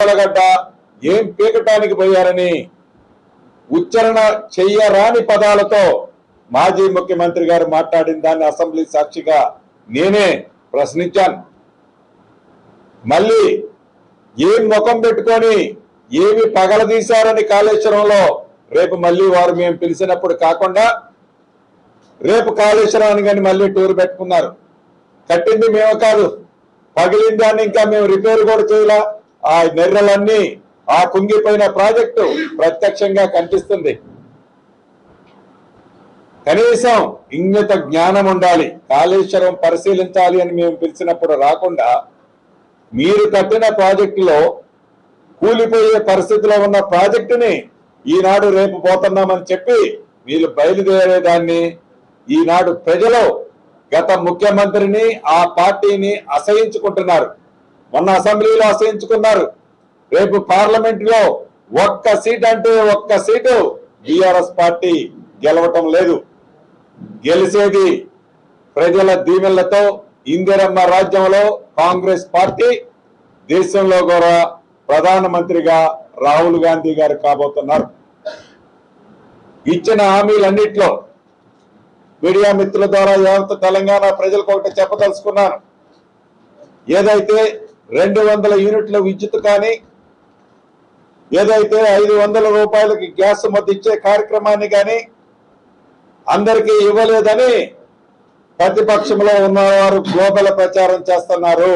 జొన్నలగడ్డ ఏం పీకటానికి పోయారని ఉచ్చారణ చెయ్యరాని పదాలతో మాజీ ముఖ్యమంత్రి గారు మాట్లాడిన దాన్ని అసెంబ్లీ సాక్షిగా నేనే ప్రశ్నించాను మళ్ళీ ఏం ముఖం పెట్టుకొని ఏమి పగలదీశారని కాళేశ్వరంలో రేపు మళ్ళీ వారు మేము పిలిచినప్పుడు కాకుండా రేపు కాళేశ్వరాన్ని కానీ మళ్ళీ టూర్ పెట్టుకున్నారు కట్టింది మేము కాదు పగిలిన దాన్ని ఇంకా మేము రిపేర్ కూడా చేయలా ఆ నెర్రలన్నీ ఆ కుంగిపోయిన ప్రాజెక్టు ప్రత్యక్షంగా కనిపిస్తుంది కనీసం ఇంగిత జ్ఞానం ఉండాలి కాళేశ్వరం పరిశీలించాలి అని మేము పిలిచినప్పుడు రాకుండా మీరు కట్టిన ప్రాజెక్టులో కూలిపోయే పరిస్థితిలో ఉన్న ప్రాజెక్టుని ఈనాడు రేపు పోతున్నామని చెప్పి వీళ్ళు బయలుదేరేదాన్ని ఈనాడు ప్రజలు గత ముఖ్యమంత్రిని ఆ పార్టీని అసహించుకుంటున్నారు మొన్న అసెంబ్లీలో అసహించుకున్నారు రేపు పార్లమెంట్ లో ఒక్క సీట్ అంటే ఒక్క సీటు బిఆర్ఎస్ పార్టీ గెలవటం లేదు గెలిచేది ప్రజల దీవెనలతో ఇందిరమ్మ రాజ్యంలో కాంగ్రెస్ పార్టీ దేశంలో కూడా ప్రధానమంత్రిగా రాహుల్ గాంధీ గారు కాబోతున్నారు ఇచ్చిన హామీలన్నిట్లో మీడియా మిత్రుల ద్వారా యావత్ తెలంగాణ ప్రజలకు ఒకటి చెప్పదలుచుకున్నాను ఏదైతే రెండు వందల యూనిట్ల విద్యుత్ కానీ ఏదైతే ఐదు వందల రూపాయలకి గ్యాస్ మధ్య ఇచ్చే కార్యక్రమాన్ని కానీ అందరికీ ఇవ్వలేదని ప్రతిపక్షంలో ఉన్నవారు గ్లోబల్ ప్రచారం చేస్తున్నారు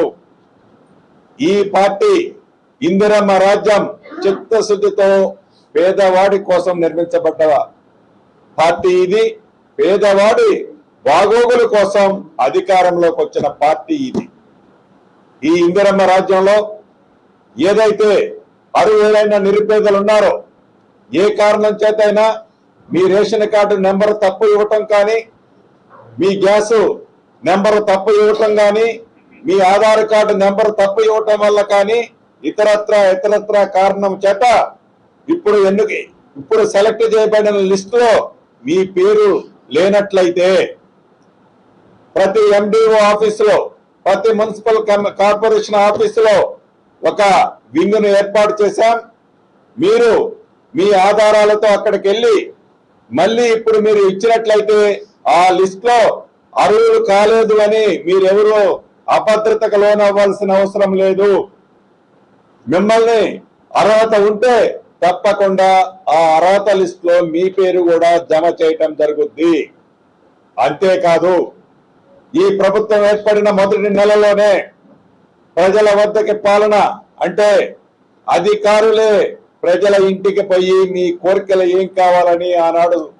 ఈ పార్టీ ఇందిరమ్మ రాజ్యం చిత్తశుద్ధితో పేదవాడి కోసం నిర్మించబడ్డ పార్టీ ఇది పేదవాడి బాగోగుల కోసం అధికారంలోకి వచ్చిన పార్టీ ఇది ఈ ఇందిరమ్మ రాజ్యంలో ఏదైతే అరువులైన నిరుపేదలు ఉన్నారో ఏ కారణం చేతైనా మీ రేషన్ కార్డు నెంబర్ తప్పు ఇవ్వటం కానీ మీ గ్యాస్ నెంబర్ తప్పు ఇవ్వటం కానీ మీ ఆధార్ కార్డు నెంబర్ తప్పు ఇవ్వటం వల్ల కానీ ఇతరత్ర ఇతరత్ర కారణం చేత ఇప్పుడు ఎన్నిక ఇప్పుడు సెలెక్ట్ చేయబడిన లిస్టులో మీ పేరు లేనట్లయితే ప్రతి ఎండిఓ ఆఫీసులో ప్రతి మున్సిపల్ కమ్- కార్పొరేషన్ ఆఫీసులో ఒక వింగ్ను ఏర్పాటు చేశాం మీరు మీ ఆధారాలతో అక్కడికి వెళ్ళి మళ్ళీ ఇప్పుడు మీరు ఇచ్చినట్లయితే ఆ లిస్ట్ లో అర్హులు కాలేదు అని మీరెవరు అభద్రతకు లోనవ్వాల్సిన అవసరం లేదు మిమ్మల్ని అర్హత ఉంటే తప్పకుండా ఆ అర్హత లిస్ట్ లో మీ పేరు కూడా జమ చేయటం జరుగుద్ది అంతేకాదు ఈ ప్రభుత్వం ఏర్పడిన మొదటి నెలలోనే ప్రజల వద్దకి పాలన అంటే అధికారులే ప్రజల ఇంటికి పోయి మీ కోరికలు ఏం కావాలని ఆనాడు